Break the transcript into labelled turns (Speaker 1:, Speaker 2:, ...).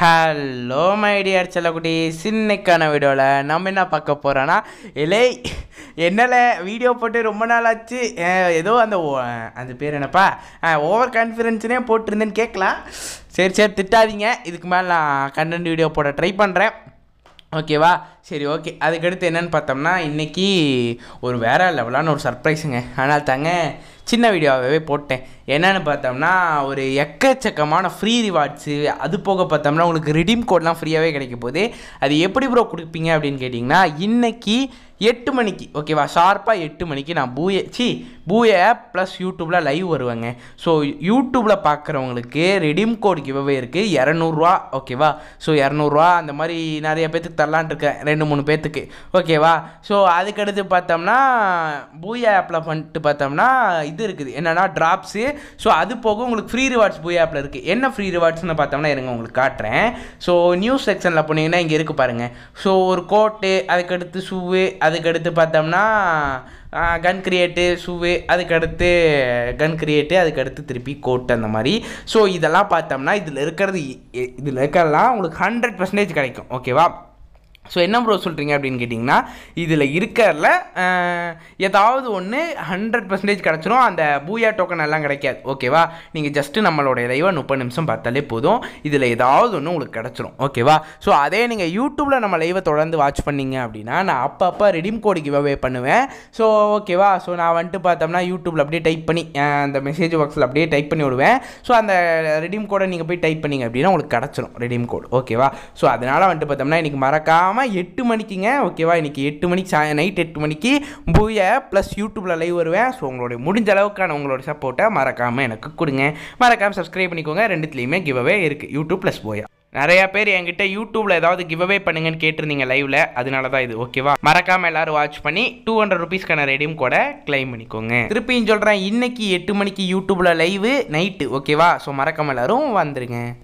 Speaker 1: hello my dear செல்லக்குட்டி சின்னைக்கான வீடியோவில் நம்ம என்ன பார்க்க போகிறோன்னா இலை என்னல வீடியோ போட்டு ரொம்ப நாள் ஆச்சு அஹ் ஏதோ அந்த ஓ- அந்த பேர் என்னப்பா ஓவர் கான்ஃபிடென்ஸ்னே போட்டிருந்தேன்னு கேட்கலாம் சரி சரி திட்டாதீங்க இதுக்கு மேலே நான் கண்டென்ட் வீடியோ போட ட்ரை பண்ணுறேன் ஓகேவா சரி ஓகே அதுக்கடுத்து என்னன்னு பார்த்தோம்னா இன்றைக்கி ஒரு வேற லெவலான ஒரு சர்ப்ரைஸுங்க ஆனால் தாங்க சின்ன வீடியோவாகவே போட்டேன் என்னன்னு பார்த்தோம்னா ஒரு எக்கச்சக்கமான ஃப்ரீ ரிவார்ட்ஸு அது போக பார்த்தோம்னா உங்களுக்கு ரிடீம் கோட்லாம் ஃப்ரீயாகவே கிடைக்க போகுது அது எப்படி ப்ரோ கொடுப்பீங்க அப்படின்னு கேட்டிங்கன்னா இன்னைக்கு எட்டு மணிக்கு ஓகேவா ஷார்ப்பாக எட்டு மணிக்கு நான் பூய சி பூய ஆப் ப்ளஸ் யூடியூப்பில் லைவ் வருவேங்க ஸோ யூடியூப்பில் பார்க்குறவங்களுக்கு ரெடீம் கோட் கிவ்அவே இருக்குது இரநூறுவா ஓகேவா ஸோ இரநூறுவா அந்த மாதிரி நிறைய பேர்த்துக்கு தரலான் இருக்கேன் ரெண்டு மூணு பேர்த்துக்கு ஓகேவா ஸோ அதுக்கடுத்து பார்த்தோம்னா பூயா ஆப்பில் பண்ணிட்டு பார்த்தோம்னா இது இருக்குது என்னென்னா ட்ராப்ஸு ஸோ அது போக உங்களுக்கு ஃப்ரீ ரிவார்ட்ஸ் பூயா ஆப்பில் இருக்குது என்ன ஃப்ரீ ரிவார்ட்ஸ்னு பார்த்தோம்னா இருங்க உங்களுக்கு காட்டுறேன் ஸோ நியூஸ் செக்ஷனில் போனீங்கன்னா இங்கே இருக்குது பாருங்கள் ஸோ ஒரு கோட்டு அதுக்கடுத்து ஷூவு அதுக்கடுத்து பார்த்தோம்னா கன் கிரியேட்டு ஷூவு அதுக்கடுத்து கன் கிரியேட்டு அதுக்கடுத்து திருப்பி கோட் அந்த மாதிரி ஸோ இதெல்லாம் பார்த்தோம்னா இதில் இருக்கிறது இதில் இருக்கிறதெல்லாம் உங்களுக்கு ஹண்ட்ரட் பர்சன்டேஜ் கிடைக்கும் ஓகேவா ஸோ என்ன ப்ரோ சொல்கிறீங்க அப்படின்னு கேட்டிங்கன்னா இதில் இருக்கிறதுல ஏதாவது ஒன்று ஹண்ட்ரட் பர்சன்டேஜ் கிடச்சிரும் அந்த பூயா டோக்கன் எல்லாம் கிடைக்காது ஓகேவா நீங்கள் ஜஸ்ட்டு நம்மளோட லைவை முப்பது நிமிஷம் பார்த்தாலே போதும் இதில் ஏதாவது ஒன்று உங்களுக்கு கிடச்சிரும் ஓகேவா ஸோ அதே நீங்கள் யூடியூப்பில் நம்ம லைவை தொடர்ந்து வாட்ச் பண்ணீங்க அப்படின்னா நான் அப்பப்போ ரெடீம் கோடு கிவ்அவே பண்ணுவேன் ஸோ ஓகேவா ஸோ நான் வந்துட்டு பார்த்தோம்னா யூடியூப்பில் அப்படியே டைப் பண்ணி அஹ், அந்த மெசேஜ் பாக்ஸில் அப்படியே டைப் பண்ணி விடுவேன் ஸோ அந்த ரெடீம் கோடை நீங்கள் போய் டைப் பண்ணீங்க அப்படின்னா உங்களுக்கு கிடச்சிரும் ரெடீம் கோட் ஓகேவா ஸோ அதனால் வந்துட்டு பார்த்தோம்னா இன்றைக்கி மறக்காமல் எட்டு மணிக்குங்க ஓகேவா இன்றைக்கி எட்டு மணிக்கு சாய நைட் எட்டு மணிக்கு பூய ப்ளஸ் யூடியூப்பில் லைவ் வருவேன் ஸோ உங்களுடைய முடிஞ்ச அளவுக்கான உங்களோட சப்போர்ட்டை மறக்காமல் எனக்கு கொடுங்க மறக்காமல் சப்ஸ்கிரைப் பண்ணிக்கோங்க ரெண்டுத்துலேயுமே கிவ்அவே இருக்குது யூடியூப் ப்ளஸ் போயா நிறைய பேர் என்கிட்ட யூடியூப்ல ஏதாவது கிவ்அவே பண்ணுங்கன்னு கேட்டிருந்தீங்க லைவ்ல அதனால தான் இது ஓகேவா மறக்காம எல்லாரும் வாட்ச் பண்ணி டூ ஹண்ட்ரட் ருபீஸ்க்கான ரெடியும் கூட கிளைம் பண்ணிக்கோங்க திருப்பியும் சொல்றேன் இன்னைக்கு எட்டு மணிக்கு யூடியூப்ல லைவ் நைட்டு ஓகேவா ஸோ மறக்காம எல்லாரும் வந்துருங்க